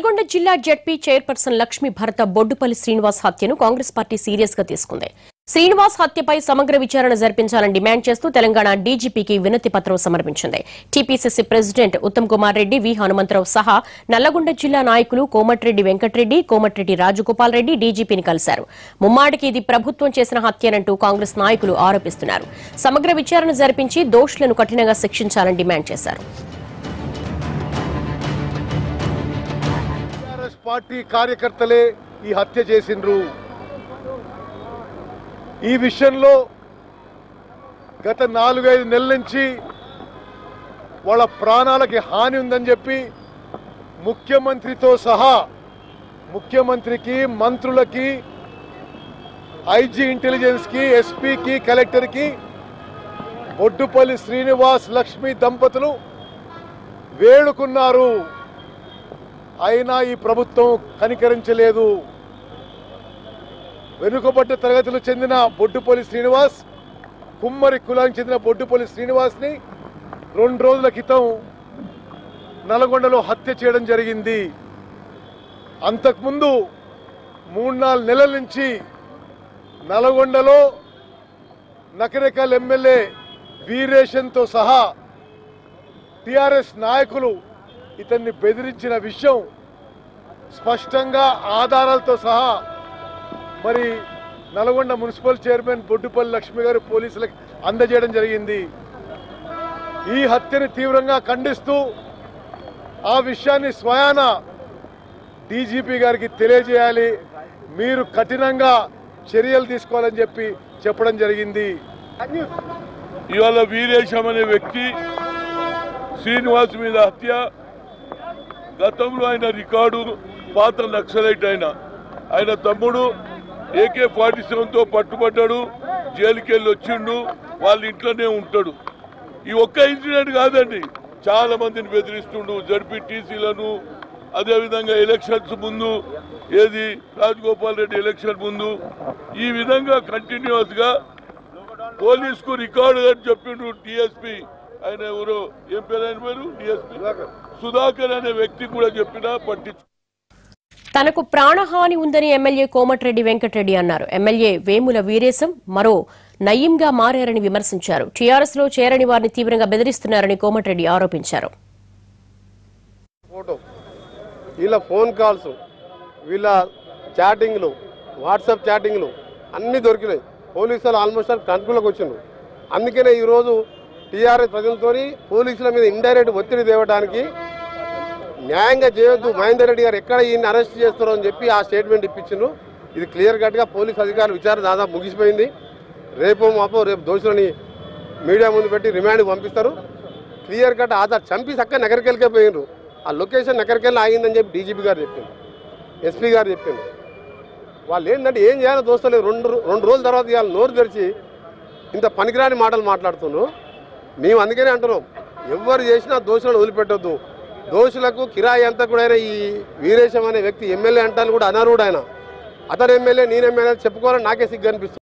నల్గొండ జిల్లా ZP chairperson Lakshmi Bharata Boddupalli Srinivas హత్యను Congress party serious గా తీసుకుంది శ్రీనివాస్ హత్యపై సమగ్ర విచారణ జరిపించాలని డిమాండ్ చేస్తూ తెలంగాణ డీజీపీకి వినతి పత్రం సమర్పించింది TPCC president Uttam Kumar Reddy V Hanumantharao సహా నల్లగొండ జిల్లా నాయకులు కోమటిరెడ్డి వెంకటరెడ్డి కోమటిరెడ్డి రాజగోపాల్ రెడ్డి డీజీపీని కలిశారు ముమ్మాడికి ఇది ప్రభుత్వం చేసిన హత్యనంటూ కాంగ్రెస్ నాయకులు ఆరోపిస్తున్నారు సమగ్ర విచారణ జరిపించి దోషులను కఠినంగా శిక్షించాలని డిమాండ్ చేశారు టిఆర్ఎస్ పార్టీ కార్యకర్తలే ఈ హత్య చేసిండ్రు ఈ విషయంలో గత నాలుగైదు నెలల నుంచి వాళ్ళ ప్రాణాలకి హాని ఉందని చెప్పి ముఖ్యమంత్రితో సహా ముఖ్యమంత్రికి మంత్రులకి ఐజీ ఇంటెలిజెన్స్కి ఎస్పీకి కలెక్టర్కి బొడ్డుపల్లి శ్రీనివాస్ లక్ష్మి దంపతులు వేడుకున్నారు అయినా ఈ ప్రభుత్వం కనికరించలేదు వెనుకబడ్డ తరగతులు చెందిన బొడ్డుపల్లి శ్రీనివాస్ కుమ్మరి కులానికి చెందిన బొడ్డుపల్లి శ్రీనివాస్ని రెండు రోజుల క్రితం నల్గొండలో హత్య చేయడం జరిగింది అంతకుముందు మూడు నాలుగు నెలల నుంచి నల్గొండలో నకరేకల్ ఎమ్మెల్యే వీరేషన్తో సహా టిఆర్ఎస్ నాయకులు ఇతన్ని బెదిరించిన విషయం స్పష్టంగా ఆధారాలతో సహా మరి నల్గొండ మున్సిపల్ చైర్మన్ బొడ్డుపల్లి లక్ష్మి గారు పోలీసులకు అందజేయడం జరిగింది ఈ హత్యని తీవ్రంగా ఖండిస్తూ ఆ విషయాన్ని స్వయాన డీజీపీ గారికి తెలియజేయాలి మీరు కఠినంగా చర్యలు తీసుకోవాలని చెప్పి చెప్పడం జరిగింది ఇవాళ వీరేశం అనే వ్యక్తి శ్రీనివాస్ మీద హత్య గతంలో ఆయన రికార్డు పాత నక్సలైట్ ఆయన ఆయన తమ్ముడు ఏకే ఫార్టీ సెవెన్తో పట్టుబడ్డాడు జైలుకి వెళ్ళి వచ్చిండు వాళ్ళ ఇంట్లోనే ఉంటాడు ఈ ఒక్క ఇన్సిడెంట్ కాదండి చాలా మందిని బెదిరిస్తుండు జడ్పీ టీసీలను అదేవిధంగా ఎలక్షన్స్ ముందు ఏది రాజగోపాల్ రెడ్డి ఎలక్షన్ ముందు ఈ విధంగా కంటిన్యూస్ గా పోలీస్ కు రికార్డు అని చెప్పిండు డిఎస్పి ఆయన ఎవరు ఏం పేరు ఆయన పేరు డిఎస్పి సుధాకర్ అనే వ్యక్తి కూడా చెప్పినా పట్టించు తనకు ప్రాణహాని ఉందని ఎమ్మెల్యే కోమటిరెడ్డి వెంకటరెడ్డి అన్నారు ఎమ్మెల్యే వేముల వీరేశం మరో నయీంగా మారారని విమర్శించారు టీఆర్ఎస్ లో చేరని వారిని తీవ్రంగా బెదిరిస్తున్నారని కోమటిరెడ్డి ఆరోపించారు ఫోటో వీళ్ళ ఫోన్ కాల్స్ వీళ్ళ చాటింగ్లు వాట్సాప్ చాటింగ్లు అన్నీ దొరికినాయి పోలీసులు ఆల్మోస్ట్ ఆల్ కంట్రోల్కి వచ్చిండ్రు అందుకనే ఈరోజు టీఆర్ఎస్ ప్రజలతో పోలీసుల మీద ఇండైరెక్ట్ ఒత్తిడి తేవడానికి న్యాయంగా చేయొద్దు మహేందర్ రెడ్డి గారు ఎక్కడ ఈయన్ని అరెస్ట్ చేస్తారో అని చెప్పి ఆ స్టేట్మెంట్ ఇప్పించిండ్రు ఇది క్లియర్ కట్గా పోలీస్ అధికారుల విచారణ దాదాపు ముగిసిపోయింది రేపు మాపో రేపు దోషులని మీడియా ముందు పెట్టి రిమాండ్కి పంపిస్తారు క్లియర్ కట్ ఆధార్ చంపి చక్క నగరికెళ్ళకే పోయినరు ఆ లొకేషన్ నగరికెళ్ళి ఆగిందని చెప్పి డీజీపీ గారు చెప్పింది ఎస్పీ గారు చెప్పింది వాళ్ళు ఏంటంటే ఏం చేయాలో దోస్తలేదు రెండు రెండు రోజుల తర్వాత ఇవాళ నోరు తెరిచి ఇంత పనికిరాని మాటలు మాట్లాడుతున్నారు మేము అందుకనే అంటున్నాం ఎవరు చేసినా దోషులను వదిలిపెట్టొద్దు దోషులకు కిరాయి అంతా కూడా ఆయన ఈ వీరేశం అనే వ్యక్తి ఎమ్మెల్యే అంటాను కూడా అనర్హుడు ఆయన అతను ఎమ్మెల్యే నేను ఎమ్మెల్యే చెప్పుకోవాలని నాకే సిగ్గు అనిపిస్తుంది